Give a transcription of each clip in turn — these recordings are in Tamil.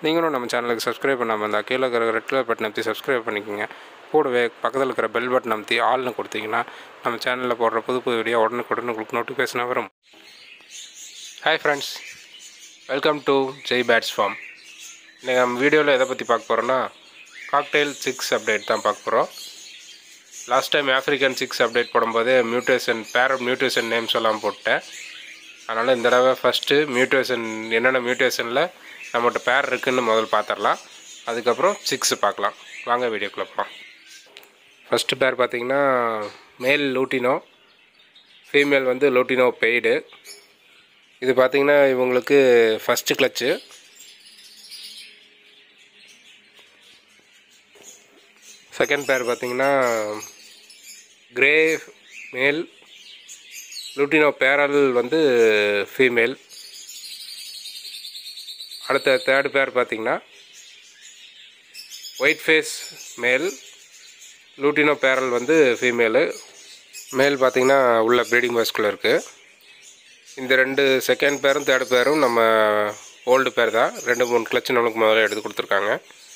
நீங்களும் நம்ம சேனலுக்கு சப்ஸ்கிரைப் பண்ணாமல் இருந்தால் கீழே இருக்கிற ரெட் கலர் பட்டன் அமைத்தி சப்ஸ்கிரைப் பண்ணிக்கோங்க கூடவே பக்கத்தில் இருக்கிற பெல் பட்டன் அமைத்தி ஆள்னு கொடுத்தீங்கன்னா நம்ம சேனலில் போடுற புது புது வீடியோ உடனுக்குடன் உங்களுக்கு நோட்டிஃபிகேஷனாக வரும் hi friends welcome to Jai pets farm இன்றைக்கி நம்ம வீடியோவில் எதை பற்றி பார்க்க போகிறோன்னா காக்டெயில் சிக்ஸ் அப்டேட் தான் பார்க்க போகிறோம் last time African six update போடும்போது மியூட்டேஷன் பேரட் மியூட்டேஷன் நேம்ஸ் எல்லாம் போட்டேன் அதனால் இந்த தடவை ஃபஸ்ட்டு மியூட்டேஷன் என்னென்ன மியூட்டேஷனில் நம்மகிட்ட பேர் இருக்குன்னு முதல்ல பார்த்துடலாம் அதுக்கப்புறம் சிக்ஸ் பார்க்கலாம் வாங்க வீடியோக்குள்ளே போகலாம் ஃபஸ்ட்டு பேர் பார்த்தீங்கன்னா மேல் லூட்டினோ ஃபீமேல் வந்து லூட்டினோ பெய்டு இது பார்த்தீங்கன்னா இவங்களுக்கு ஃபஸ்ட்டு கிளச்சு செகண்ட் பேர் பார்த்தீங்கன்னா கிரே மேல் லூட்டினோ பேரல் வந்து ஃபீமேல் அடுத்த தேர்ட் பேர் பார்த்தீங்கன்னா white face male lutino pearl வந்து ஃபீமேலு மேல் பார்த்தீங்கன்னா உள்ள ப்ரீடிங் வாஸ்குள்ளே இருக்குது இந்த ரெண்டு செகண்ட் பேரும் தேர்ட் பேரும் நம்ம ஓல்டு பேர் தான் ரெண்டு மூணு கிளச்சு நம்மளுக்கு முதல்ல எடுத்து கொடுத்துருக்காங்க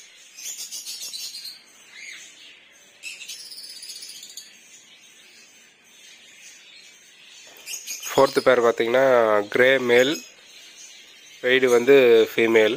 ஃபோர்த்து பேர் பார்த்தீங்கன்னா கிரே மேல் வெய்டு வந்து ஃபீமேல்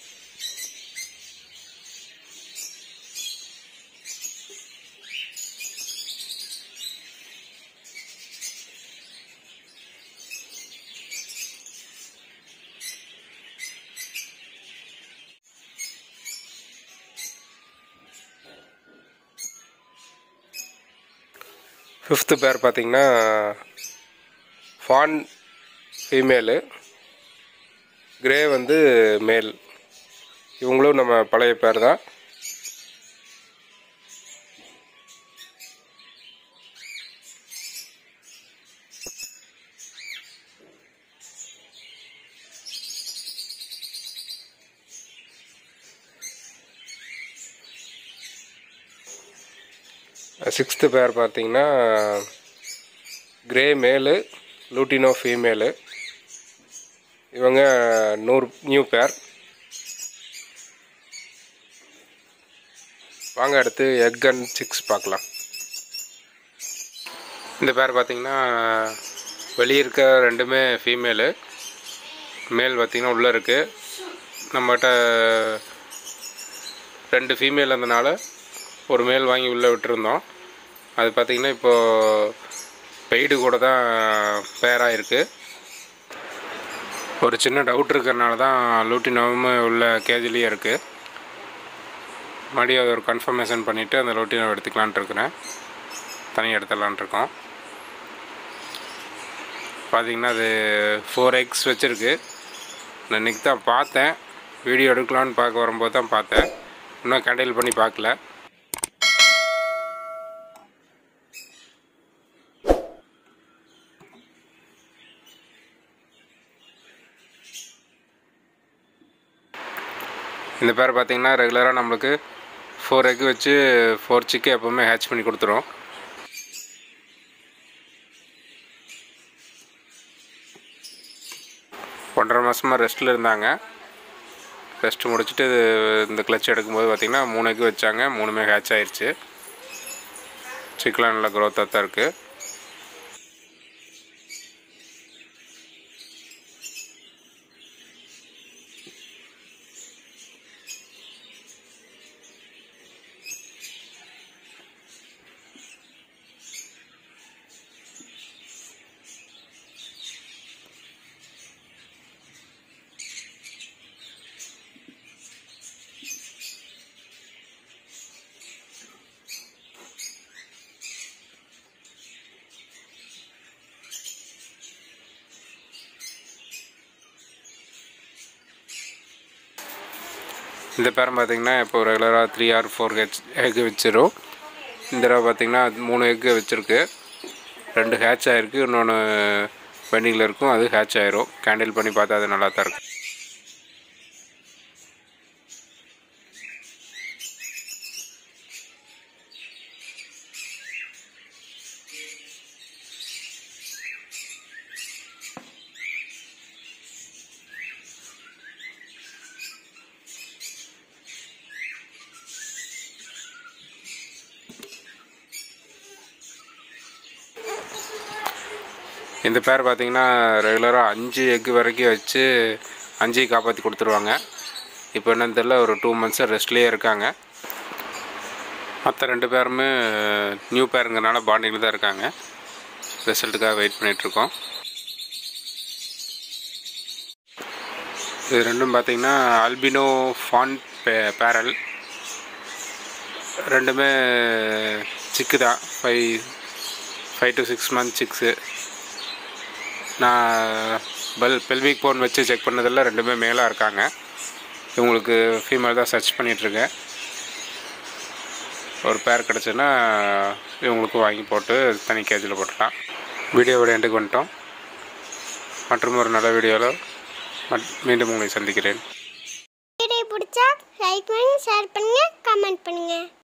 ஃபிஃப்த்து பேர் பார்த்தீங்கன்னா ஃபான் ஃபீமேலு கிரே வந்து மேல் இவங்களும் நம்ம பழைய பேர் தான் சிக்ஸ்த்து பேர் பார்த்தீங்கன்னா கிரே மேலு லூட்டினோ ஃபீமேலு இவங்க நூறு நியூ பேர் வாங்க அடுத்து எக் அண்ட் சிக்ஸ் பார்க்கலாம் இந்த பேர் பார்த்தீங்கன்னா வெளியே இருக்க ரெண்டுமே ஃபீமேலு மேல் பார்த்திங்கன்னா உள்ளே இருக்குது நம்மகிட்ட ரெண்டு ஃபீமேல் இருந்தனால ஒரு மேல் வாங்கி உள்ளே விட்டுருந்தோம் அது பார்த்திங்கன்னா இப்போது பெய்டு கூட தான் பேராக இருக்குது ஒரு சின்ன டவுட் இருக்கிறனால தான் லூட்டினோவும் உள்ள கேஜிலேயே இருக்குது மறுபடியும் அதை ஒரு கன்ஃபர்மேஷன் பண்ணிவிட்டு அந்த லூட்டினோ எடுத்துக்கலான்ட்டு இருக்கிறேன் தனி எடுத்துடலான் இருக்கோம் பார்த்திங்கன்னா அது ஃபோர் எக்ஸ் வச்சுருக்கு நான் இன்றைக்கி தான் பார்த்தேன் வீடியோ எடுக்கலான்னு பார்க்க வரும்போது தான் பார்த்தேன் இன்னும் கேண்டில் பண்ணி பார்க்கல இந்த பேர் பார்த்திங்கன்னா ரெகுலராக நம்மளுக்கு ஃபோர் எக் வச்சு ஃபோர் சிக்கு எப்போவுமே ஹேட்ச் பண்ணி கொடுத்துரும் ஒன்றரை மாதமாக ரெஸ்ட்டில் இருந்தாங்க ரெஸ்ட் முடிச்சுட்டு இந்த கிளச் எடுக்கும்போது பார்த்திங்கன்னா மூணு எக் வச்சாங்க மூணுமே ஹேட்ச் ஆயிடுச்சு சிக்கெலாம் நல்லா க்ரோத்தாக தான் இருக்குது இந்த பேரம் பார்த்திங்கன்னா இப்போ ரெகுலராக த்ரீ ஆர் ஃபோர் ஹெச் எக் வச்சிரும் இந்த தடவை பார்த்திங்கன்னா மூணு எக்கு வச்சுருக்கு ரெண்டு ஹேட்ச் ஆகிருக்கு இன்னொன்று பெண்டிங்கில் இருக்கும் அது ஹேட்ச் ஆயிரும் கேண்டில் பண்ணி பார்த்தா அது நல்லா தான் இருக்கும் இந்த பேர் பார்த்தீங்கன்னா ரெகுலராக அஞ்சு எக்கு வரைக்கும் வச்சு அஞ்சையும் காப்பாற்றி கொடுத்துருவாங்க இப்போ என்னன்னு தெரியல ஒரு டூ மந்த்ஸாக ரெஸ்ட்லேயே இருக்காங்க மற்ற ரெண்டு பேருமே நியூ பேருங்கிறனால பாண்டிங்கில் தான் இருக்காங்க ரிசல்ட்டுக்காக வெயிட் பண்ணிகிட்ருக்கோம் இது ரெண்டும் பார்த்தீங்கன்னா அல்பினோ ஃபான் பே பேரல் ரெண்டுமே சிக்கு தான் five five to six month six நான் பெல் பெல்விக் போன் வச்சு செக் பண்ணதில் ரெண்டுமே மேலாக இருக்காங்க இவங்களுக்கு ஃபீமேல் தான் சர்ச் பண்ணிகிட்ருக்கேன் ஒரு பேர் கிடச்சுன்னா இவங்களுக்கும் வாங்கி போட்டு தனி கேஜில் போட்டுடலாம் வீடியோவோட எண்டுக்கு வந்துட்டோம் மற்றும் ஒரு நல்ல வீடியோவில் மீண்டும் உங்களை சந்திக்கிறேன் வீடியோ பிடிச்சா லைக் பண்ணி ஷேர் பண்ணுங்க கமெண்ட் பண்ணுங்க